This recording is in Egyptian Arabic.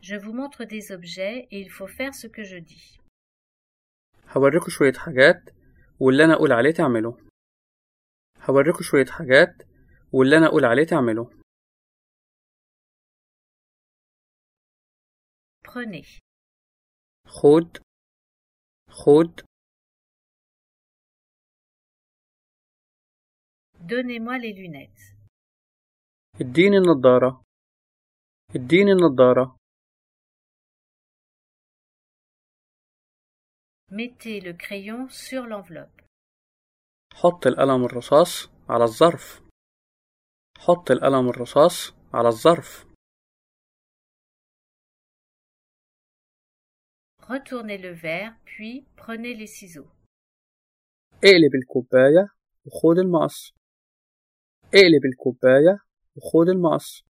Je vous montre des objets et il faut faire ce que je dis. هوريكوا شوية حاجات واللي أنا أقول عليه تعمله هوريكوا شوية حاجات واللي أنا أقول عليه تعمله Prenez. خد خد Donnez-moi les lunettes. اديني النضارة اديني النضارة Mettez le crayon sur l'enveloppe. حط القلم الرصاص على الظرف حط القلم الرصاص على الظرف Retournez le verre, puis prenez les ciseaux. اقلب الكوباية وخد المقص اقلب الكوباية وخد المقص